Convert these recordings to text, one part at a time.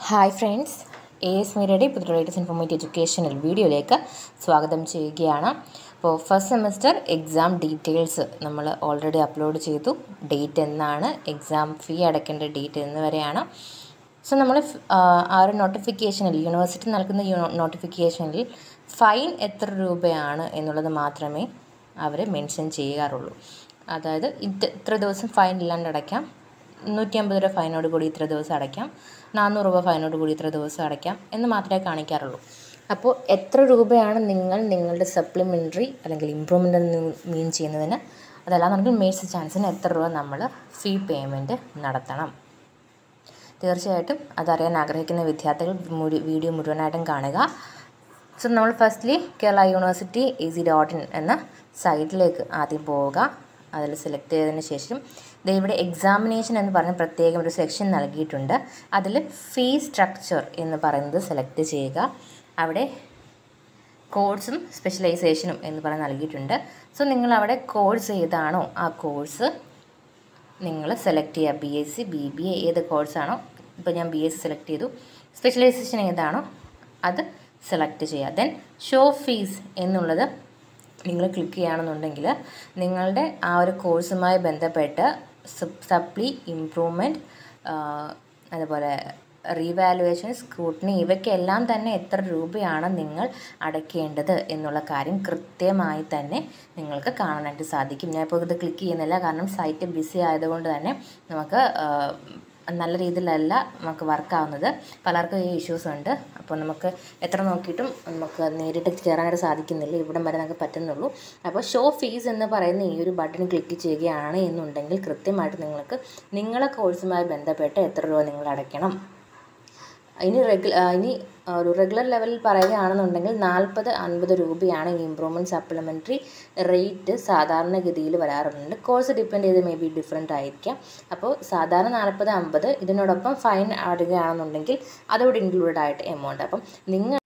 hi friends A S മീരയുടെ പുതിയ latest informative educational വീഡിയോയിലേക്ക് സ്വാഗതം ചെയ്യുകയാണ് അപ്പോൾ ഫസ്റ്റ് സെമസ്റ്റർ എക്സാം ഡീറ്റെയിൽസ് നമ്മൾ ഓൾറെഡി അപ്ലോഡ് ചെയ്തു ഡേറ്റ് എന്നാണ് എക്സാം ഫീ അടയ്ക്കേണ്ട ഡേറ്റ് എന്ന് വരെയാണ് സോ നമ്മൾ ആ ഒരു നോട്ടിഫിക്കേഷനിൽ യൂണിവേഴ്സിറ്റി നൽകുന്ന നോട്ടിഫിക്കേഷനിൽ ഫൈൻ എത്ര രൂപയാണ് എന്നുള്ളത് മാത്രമേ അവർ മെൻഷൻ ചെയ്യാറുള്ളൂ അതായത് ഇത് ഇത്ര ദിവസം ഫൈൻ ഇല്ലാണ്ട് അടയ്ക്കാം നൂറ്റി അമ്പത് രൂപ ഫൈനോട് കൂടി ഇത്ര ദിവസം അടയ്ക്കാം നാനൂറ് രൂപ ഫൈനോട് കൂടി ഇത്ര ദിവസം അടയ്ക്കാം എന്ന് മാത്രമേ കാണിക്കാറുള്ളൂ അപ്പോൾ എത്ര രൂപയാണ് നിങ്ങൾ നിങ്ങളുടെ സപ്ലിമെൻ്ററി അല്ലെങ്കിൽ ഇമ്പ്രൂവ്മെൻ്റ് എന്ന് മീൻ ചെയ്യുന്നതിന് അതല്ലാന്നുണ്ടെങ്കിൽ മേഴ്സ് ചാൻസിന് എത്ര രൂപ നമ്മൾ ഫീ പേയ്മെൻറ്റ് നടത്തണം തീർച്ചയായിട്ടും അതറിയാൻ ആഗ്രഹിക്കുന്ന വിദ്യാർത്ഥികൾ മുഴു വീഡിയോ മുഴുവനായിട്ടും കാണുക സോ നമ്മൾ firstly Kerala university AC dot in എന്ന സൈറ്റിലേക്ക് ആദ്യം പോവുക അതിൽ സെലക്ട് ചെയ്തതിന് ശേഷം ദേ ഇവിടെ എക്സാമിനേഷൻ എന്ന് പറഞ്ഞ പ്രത്യേകം ഒരു സെക്ഷൻ നൽകിയിട്ടുണ്ട് അതിൽ ഫീ സ്ട്രക്ചർ എന്ന് പറയുന്നത് സെലക്ട് ചെയ്യുക അവിടെ കോഴ്സും സ്പെഷ്യലൈസേഷനും എന്ന് പറഞ്ഞ് നൽകിയിട്ടുണ്ട് സോ നിങ്ങൾ അവിടെ കോഴ്സ് ഏതാണോ ആ കോഴ്സ് നിങ്ങൾ സെലക്ട് ചെയ്യുക B S C B B A ഏത് കോഴ്സാണോ ഇപ്പോൾ ഞാൻ ബി എസ് സി സെലക്ട് ചെയ്തു സ്പെഷ്യലൈസേഷൻ ഏതാണോ അത് സെലക്ട് ചെയ്യുക ദെൻ ഷോ ഫീസ് എന്നുള്ളത് നിങ്ങൾ ക്ലിക്ക് ചെയ്യുകയാണെന്നുണ്ടെങ്കിൽ നിങ്ങളുടെ ആ ഒരു കോഴ്സുമായി ബന്ധപ്പെട്ട് സപ്ലി ഇംപ്രൂവ്മെൻറ്റ് അതുപോലെ റീവാലുവേഷൻ സ്ക്രൂട്ടിനി ഇവയ്ക്കെല്ലാം തന്നെ എത്ര രൂപയാണ് നിങ്ങൾ അടയ്ക്കേണ്ടത് എന്നുള്ള കാര്യം കൃത്യമായി തന്നെ നിങ്ങൾക്ക് കാണാനായിട്ട് സാധിക്കും ഞാൻ ഇപ്പോൾ ഇത് ക്ലിക്ക് ചെയ്യുന്നില്ല കാരണം സൈറ്റ് ബിസി ആയതുകൊണ്ട് തന്നെ നമുക്ക് നല്ല രീതിയിലല്ല നമുക്ക് വർക്കാവുന്നത് പലർക്കും ഈ ഇഷ്യൂസ് ഉണ്ട് അപ്പോൾ നമുക്ക് എത്ര നോക്കിയിട്ടും നമുക്ക് നേരിട്ട് കയറാനായിട്ട് സാധിക്കുന്നില്ല ഇവിടം വരെ നമുക്ക് പറ്റുന്നുള്ളൂ അപ്പോൾ ഷോ ഫീസ് എന്ന് പറയുന്ന ഈ ഒരു ബട്ടൺ ക്ലിക്ക് ചെയ്യുകയാണ് എന്നുണ്ടെങ്കിൽ കൃത്യമായിട്ട് നിങ്ങൾക്ക് നിങ്ങളെ കോഴ്സുമായി ബന്ധപ്പെട്ട് എത്ര രൂപ നിങ്ങൾ അടയ്ക്കണം ഇനി റെഗുല ഇനി ഒരു റെഗുലർ ലെവലിൽ പറയുകയാണെന്നുണ്ടെങ്കിൽ നാൽപ്പത് അൻപത് രൂപയാണ് ഈ ഇമ്പ്രൂവ്മെൻറ്റ് സപ്ലിമെൻ്ററി റേറ്റ് സാധാരണഗതിയിൽ വരാറുണ്ട് കോഴ്സ് ഡിപ്പെൻഡ് ചെയ്ത് മേ ബി ഡിഫറെൻ്റ് ആയിരിക്കാം അപ്പോൾ സാധാരണ നാൽപ്പത് അമ്പത് ഇതിനോടൊപ്പം ഫൈൻ ആടുകയാണെന്നുണ്ടെങ്കിൽ അതോട് ഇൻക്ലൂഡഡ് ആയിട്ട് എമൗണ്ട് അപ്പം നിങ്ങൾ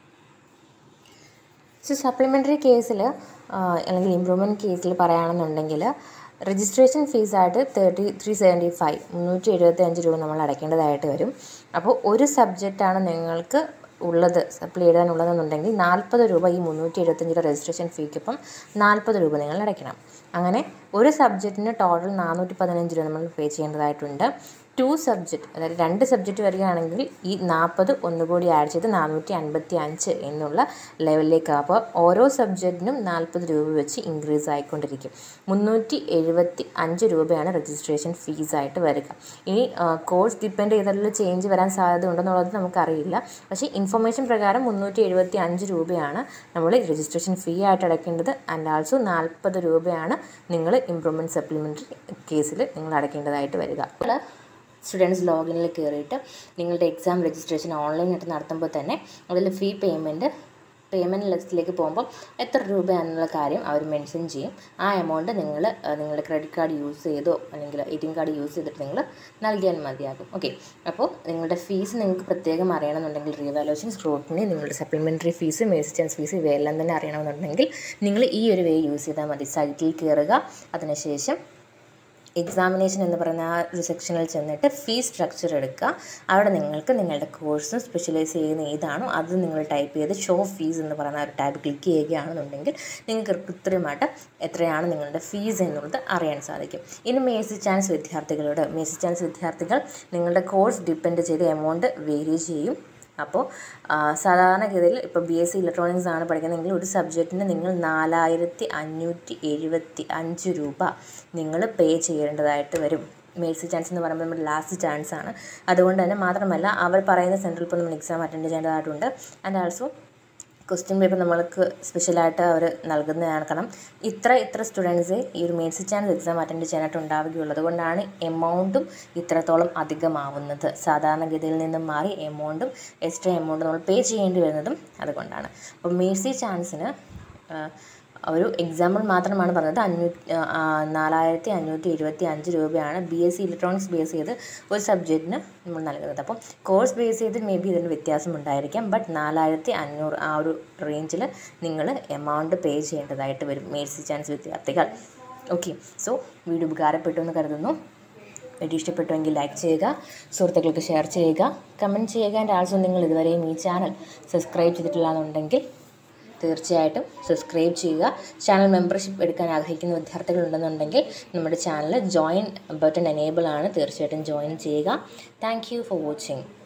സോ സപ്ലിമെൻ്ററി കേസിൽ അല്ലെങ്കിൽ ഇമ്പ്രൂവ്മെൻറ്റ് കേസിൽ പറയുകയാണെന്നുണ്ടെങ്കിൽ രജിസ്ട്രേഷൻ ഫീസായിട്ട് തേർട്ടി ത്രീ സെവൻറ്റി ഫൈവ് മുന്നൂറ്റി എഴുപത്തി അഞ്ച് രൂപ നമ്മൾ അടയ്ക്കേണ്ടതായിട്ട് വരും അപ്പോൾ ഒരു സബ്ജക്റ്റാണ് നിങ്ങൾക്ക് ഉള്ളത് സപ്ലൈ എഴുതാനുള്ളതെന്നുണ്ടെങ്കിൽ നാൽപ്പത് രൂപ ഈ മുന്നൂറ്റി എഴുപത്തഞ്ചിൻ്റെ രജിസ്ട്രേഷൻ ഫീക്കൊപ്പം നാൽപ്പത് രൂപ നിങ്ങൾ അടയ്ക്കണം അങ്ങനെ ഒരു സബ്ജക്റ്റിന് ടോട്ടൽ നാനൂറ്റി പതിനഞ്ച് രൂപ നമ്മൾ പേ ചെയ്യേണ്ടതായിട്ടുണ്ട് ടു സബ്ജക്റ്റ് അതായത് രണ്ട് സബ്ജക്റ്റ് വരികയാണെങ്കിൽ ഈ നാൽപ്പത് ഒന്നുകൂടി ആഡ് ചെയ്ത് നാനൂറ്റി അൻപത്തി അഞ്ച് എന്നുള്ള ലെവലിലേക്ക് അപ്പോൾ ഓരോ സബ്ജക്റ്റിനും നാൽപ്പത് രൂപ വെച്ച് ഇൻക്രീസ് ആയിക്കൊണ്ടിരിക്കും മുന്നൂറ്റി എഴുപത്തി അഞ്ച് രൂപയാണ് രജിസ്ട്രേഷൻ ഫീസായിട്ട് വരിക ഇനി കോഴ്സ് ഡിപ്പെൻഡ് ചെയ്തിട്ടുള്ള ചേഞ്ച് വരാൻ സാധ്യത ഉണ്ടെന്നുള്ളത് നമുക്കറിയില്ല പക്ഷേ ഇൻഫർമേഷൻ പ്രകാരം മുന്നൂറ്റി എഴുപത്തി അഞ്ച് രൂപയാണ് നമ്മൾ രജിസ്ട്രേഷൻ ഫീ ആയിട്ട് അടയ്ക്കേണ്ടത് ആൻഡ് ആൾസോ നാൽപ്പത് രൂപയാണ് നിങ്ങൾ ഇംപ്രൂവ്മെൻറ്റ് സപ്ലിമെൻ്ററി കേസിൽ നിങ്ങൾ അടയ്ക്കേണ്ടതായിട്ട് വരിക സ്റ്റുഡൻസ് ലോഗിനിൽ കയറിയിട്ട് നിങ്ങളുടെ എക്സാം രജിസ്ട്രേഷൻ ഓൺലൈനായിട്ട് നടത്തുമ്പോൾ തന്നെ അതിൽ ഫീ പേയ്മെൻറ്റ് പേയ്മെൻറ്റ് ലിസ്റ്റിലേക്ക് പോകുമ്പോൾ എത്ര രൂപയാണെന്നുള്ള കാര്യം അവർ മെൻഷൻ ചെയ്യും ആ എമൗണ്ട് നിങ്ങൾ നിങ്ങളുടെ ക്രെഡിറ്റ് കാർഡ് യൂസ് ചെയ്തോ അല്ലെങ്കിൽ A T M card use ചെയ്തിട്ട് നിങ്ങൾ നൽകിയാൽ മതിയാകും ഓക്കെ അപ്പോൾ നിങ്ങളുടെ ഫീസ് നിങ്ങൾക്ക് പ്രത്യേകം അറിയണമെന്നുണ്ടെങ്കിൽ റീവാലുവേഷൻ സ്ക്രൂട്ടിനി നിങ്ങളുടെ സപ്ലിമെൻ്ററി ഫീസ് മേസിസ്റ്റൻസ് ഫീസ് ഇവയെല്ലാം തന്നെ അറിയണമെന്നുണ്ടെങ്കിൽ നിങ്ങൾ ഈ ഒരു വേ യൂസ് ചെയ്താൽ മതി സൈറ്റിൽ കയറുക അതിനുശേഷം എക്സാമിനേഷൻ എന്ന് പറയുന്ന ആ ഒരു സെക്ഷനിൽ ചെന്നിട്ട് ഫീ സ്ട്രക്ചർ എടുക്കുക അവിടെ നിങ്ങൾക്ക് നിങ്ങളുടെ കോഴ്സും സ്പെഷ്യലൈസ് ചെയ്യുന്ന ഏതാണോ അത് നിങ്ങൾ ടൈപ്പ് ചെയ്ത് ഷോ ഫീസ് എന്ന് പറയുന്ന ഒരു ടാബ് ക്ലിക്ക് ചെയ്യുകയാണെന്നുണ്ടെങ്കിൽ നിങ്ങൾക്ക് കൃത്യമായിട്ട് എത്രയാണ് നിങ്ങളുടെ ഫീസ് എന്നുള്ളത് അറിയാൻ സാധിക്കും ഇനി മേസി ചാൻസ് വിദ്യാർത്ഥികളോട് മേസി ചാൻസ് വിദ്യാർത്ഥികൾ നിങ്ങളുടെ കോഴ്സ് ഡിപ്പെൻഡ് ചെയ്ത് എമൗണ്ട് വേരി ചെയ്യും അപ്പോൾ സാധാരണഗതിയിൽ ഇപ്പോൾ ബി എസ് സി ഇലക്ട്രോണിക്സ് ആണ് പഠിക്കുന്നതെങ്കിൽ ഒരു സബ്ജക്റ്റിന് നിങ്ങൾ നാലായിരത്തി അഞ്ഞൂറ്റി എഴുപത്തി അഞ്ച് രൂപ നിങ്ങൾ പേ ചെയ്യേണ്ടതായിട്ട് വരും മേഴ്സി ചാൻസ് എന്ന് പറയുമ്പോൾ നമ്മുടെ ലാസ്റ്റ് ചാൻസ് ആണ് അതുകൊണ്ട് തന്നെ മാത്രമല്ല അവർ പറയുന്ന സെൻറ്ററിൽ ഇപ്പോൾ നമ്മൾ എക്സാം അറ്റൻഡ് ചെയ്യേണ്ടതായിട്ടുണ്ട് ആൻഡ് ആൾസോ ക്വസ്റ്റ്യൻ പേപ്പർ നമ്മൾക്ക് സ്പെഷ്യലായിട്ട് അവർ നൽകുന്നതാണ് കാരണം ഇത്ര ഇത്ര സ്റ്റുഡൻസേ ഈ ഒരു മെയിൻസ് ചാൻസ് എക്സാം അറ്റൻഡ് ചെയ്യാനായിട്ട് ഉണ്ടാവുകയുള്ളൂ അതുകൊണ്ടാണ് എമൗണ്ടും ഇത്രത്തോളം അധികമാവുന്നത് സാധാരണഗതിയിൽ നിന്നും മാറി എമൗണ്ടും എക്സ്ട്രാ എമൗണ്ട് നമ്മൾ പേ ചെയ്യേണ്ടി വരുന്നതും അതുകൊണ്ടാണ് അപ്പോൾ മേഴ്സി ചാൻസിന് ഒരു എക്സാമ്പിൾ മാത്രമാണ് പറഞ്ഞത് അഞ്ഞൂറ്റി നാലായിരത്തി അഞ്ഞൂറ്റി എഴുപത്തി അഞ്ച് രൂപയാണ് B S C electronics base ചെയ്ത് ഒരു സബ്ജക്റ്റിന് നമ്മൾ നൽകുന്നത് അപ്പം കോഴ്സ് ബേസ് ചെയ്ത് മേ ബി ഇതിന് വ്യത്യാസം ഉണ്ടായിരിക്കാം ബട്ട് നാലായിരത്തി അഞ്ഞൂറ് ആ ഒരു റേഞ്ചിൽ നിങ്ങൾ എമൗണ്ട് പേ ചെയ്യേണ്ടതായിട്ട് വരും മേഴ്സി ചാൻസ് വിദ്യാർത്ഥികൾ ഓക്കെ സോ വീഡിയോ ഉപകാരപ്പെട്ടു എന്ന് കരുതുന്നു വീഡിയോ ഇഷ്ടപ്പെട്ടുവെങ്കിൽ ലൈക്ക് ചെയ്യുക സുഹൃത്തുക്കൾക്ക് ഷെയർ ചെയ്യുക കമൻറ്റ് ചെയ്യുക എൻ്റെ ആൾസോ നിങ്ങൾ ഇതുവരെയും ഈ ചാനൽ സബ്സ്ക്രൈബ് ചെയ്തിട്ടില്ല എന്നുണ്ടെങ്കിൽ തീർച്ചയായിട്ടും സബ്സ്ക്രൈബ് ചെയ്യുക ചാനൽ മെമ്പർഷിപ്പ് എടുക്കാൻ ആഗ്രഹിക്കുന്ന വിദ്യാർത്ഥികളുണ്ടെന്നുണ്ടെങ്കിൽ നമ്മുടെ ചാനൽ ജോയിൻ ബട്ടൺ എനേബിൾ ആണ് തീർച്ചയായിട്ടും ജോയിൻ ചെയ്യുക താങ്ക് യു ഫോർ വാച്ചിങ്